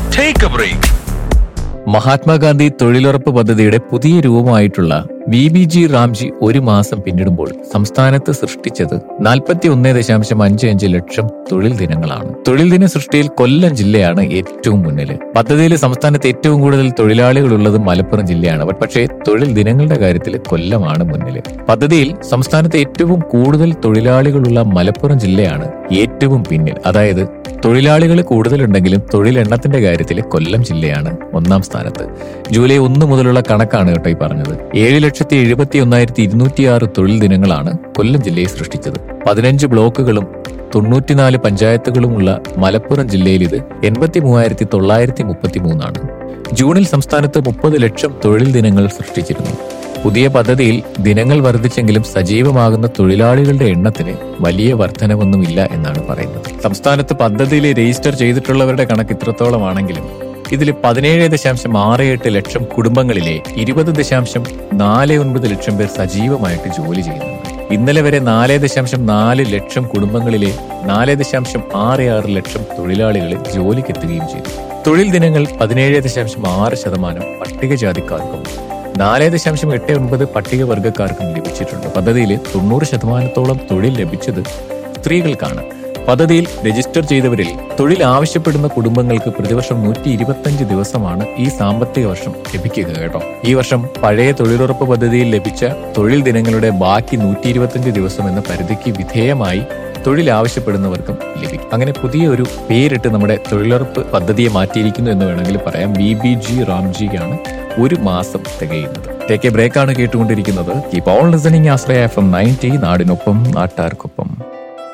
Take a break. Mahatma Gandhi തൊഴിലുറപ്പ് പദ്ധതിയുടെ പുതിയ രൂപമായിട്ടുള്ള വി ബി ജി റാംജി ഒരു മാസം പിന്നിടുമ്പോൾ സംസ്ഥാനത്ത് സൃഷ്ടിച്ചത് നാൽപ്പത്തി ഒന്ന് ദശാംശം അഞ്ച് അഞ്ച് ലക്ഷം തൊഴിൽ ദിനങ്ങളാണ് തൊഴിൽ ദിന സൃഷ്ടിയിൽ കൊല്ലം ജില്ലയാണ് ഏറ്റവും മുന്നിൽ പദ്ധതിയിൽ സംസ്ഥാനത്ത് ഏറ്റവും കൂടുതൽ തൊഴിലാളികൾ ഉള്ളത് മലപ്പുറം ജില്ലയാണ് പക്ഷേ തൊഴിൽ ദിനങ്ങളുടെ കാര്യത്തിൽ കൊല്ലമാണ് മുന്നിൽ പദ്ധതിയിൽ സംസ്ഥാനത്ത് ഏറ്റവും കൂടുതൽ തൊഴിലാളികളുള്ള മലപ്പുറം ജില്ലയാണ് ഏറ്റവും പിന്നിൽ അതായത് തൊഴിലാളികൾ കൂടുതലുണ്ടെങ്കിലും തൊഴിലെണ്ണത്തിന്റെ കാര്യത്തിൽ കൊല്ലം ജില്ലയാണ് ഒന്നാം സ്ഥാനത്ത് ജൂലൈ ഒന്ന് മുതലുള്ള കണക്കാണ് കേട്ടോ ഈ പറഞ്ഞത് ഏഴ് ലക്ഷത്തി എഴുപത്തി ഒന്നായിരത്തി ഇരുന്നൂറ്റിയാറ് തൊഴിൽ ദിനങ്ങളാണ് കൊല്ലം ജില്ലയെ സൃഷ്ടിച്ചത് പതിനഞ്ച് ബ്ലോക്കുകളും തൊണ്ണൂറ്റിനാല് പഞ്ചായത്തുകളുമുള്ള മലപ്പുറം ജില്ലയിൽ ഇത് എൺപത്തി മൂവായിരത്തി തൊള്ളായിരത്തി മുപ്പത്തി മൂന്നാണ് ജൂണിൽ സംസ്ഥാനത്ത് മുപ്പത് ലക്ഷം തൊഴിൽ ദിനങ്ങൾ സൃഷ്ടിച്ചിരുന്നു പുതിയ പദ്ധതിയിൽ ദിനങ്ങൾ വർദ്ധിച്ചെങ്കിലും സജീവമാകുന്ന തൊഴിലാളികളുടെ എണ്ണത്തിന് വലിയ വർധനവൊന്നുമില്ല എന്നാണ് പറയുന്നത് സംസ്ഥാനത്ത് പദ്ധതിയിൽ രജിസ്റ്റർ ചെയ്തിട്ടുള്ളവരുടെ കണക്ക് ഇത്രത്തോളമാണെങ്കിലും ഇതിൽ പതിനേഴ് ദശാംശം ആറ് എട്ട് ലക്ഷം കുടുംബങ്ങളിലെ ഇരുപത് ദശാംശം നാല് ഒൻപത് ലക്ഷം പേർ സജീവമായിട്ട് ജോലി ചെയ്യുന്നുണ്ട് ഇന്നലെ വരെ നാല് ദശാംശം നാല് ലക്ഷം കുടുംബങ്ങളിലെ നാല് ദശാംശം ആറ് ആറ് ലക്ഷം തൊഴിലാളികളെ ജോലിക്കെത്തുകയും ചെയ്തു തൊഴിൽ ദിനങ്ങൾ പതിനേഴ് ദശാംശം ആറ് ശതമാനം പട്ടികജാതിക്കാർക്കും നാല് ദശാംശം എട്ട് ഒൻപത് പട്ടികവർഗക്കാർക്കും ലഭിച്ചിട്ടുണ്ട് പദ്ധതിയിൽ തൊണ്ണൂറ് ശതമാനത്തോളം തൊഴിൽ ലഭിച്ചത് സ്ത്രീകൾക്കാണ് പദ്ധതിയിൽ രജിസ്റ്റർ ചെയ്തവരിൽ തൊഴിൽ ആവശ്യപ്പെടുന്ന കുടുംബങ്ങൾക്ക് പ്രതിവർഷം നൂറ്റി ഇരുപത്തഞ്ച് ദിവസമാണ് ഈ സാമ്പത്തിക വർഷം ലഭിക്കുക കേട്ടോ ഈ വർഷം പഴയ തൊഴിലുറപ്പ് പദ്ധതിയിൽ ലഭിച്ച തൊഴിൽ ദിനങ്ങളുടെ ബാക്കി നൂറ്റി ഇരുപത്തഞ്ച് ദിവസം എന്ന പരിധിക്ക് വിധേയമായി തൊഴിൽ ആവശ്യപ്പെടുന്നവർക്കും ലഭിക്കും അങ്ങനെ പുതിയൊരു പേരിട്ട് നമ്മുടെ തൊഴിലുറപ്പ് പദ്ധതിയെ മാറ്റിയിരിക്കുന്നു എന്ന് വേണമെങ്കിൽ പറയാം ബി ബി ജി റാംജിയാണ് ഒരു മാസം തികയുന്നത് ടേക്ക് എ ബ്രേക്കാണ് കേട്ടുകൊണ്ടിരിക്കുന്നത് keep all listening Ashraya F M ninety നാടിനൊപ്പം നാട്ടാർക്കൊപ്പം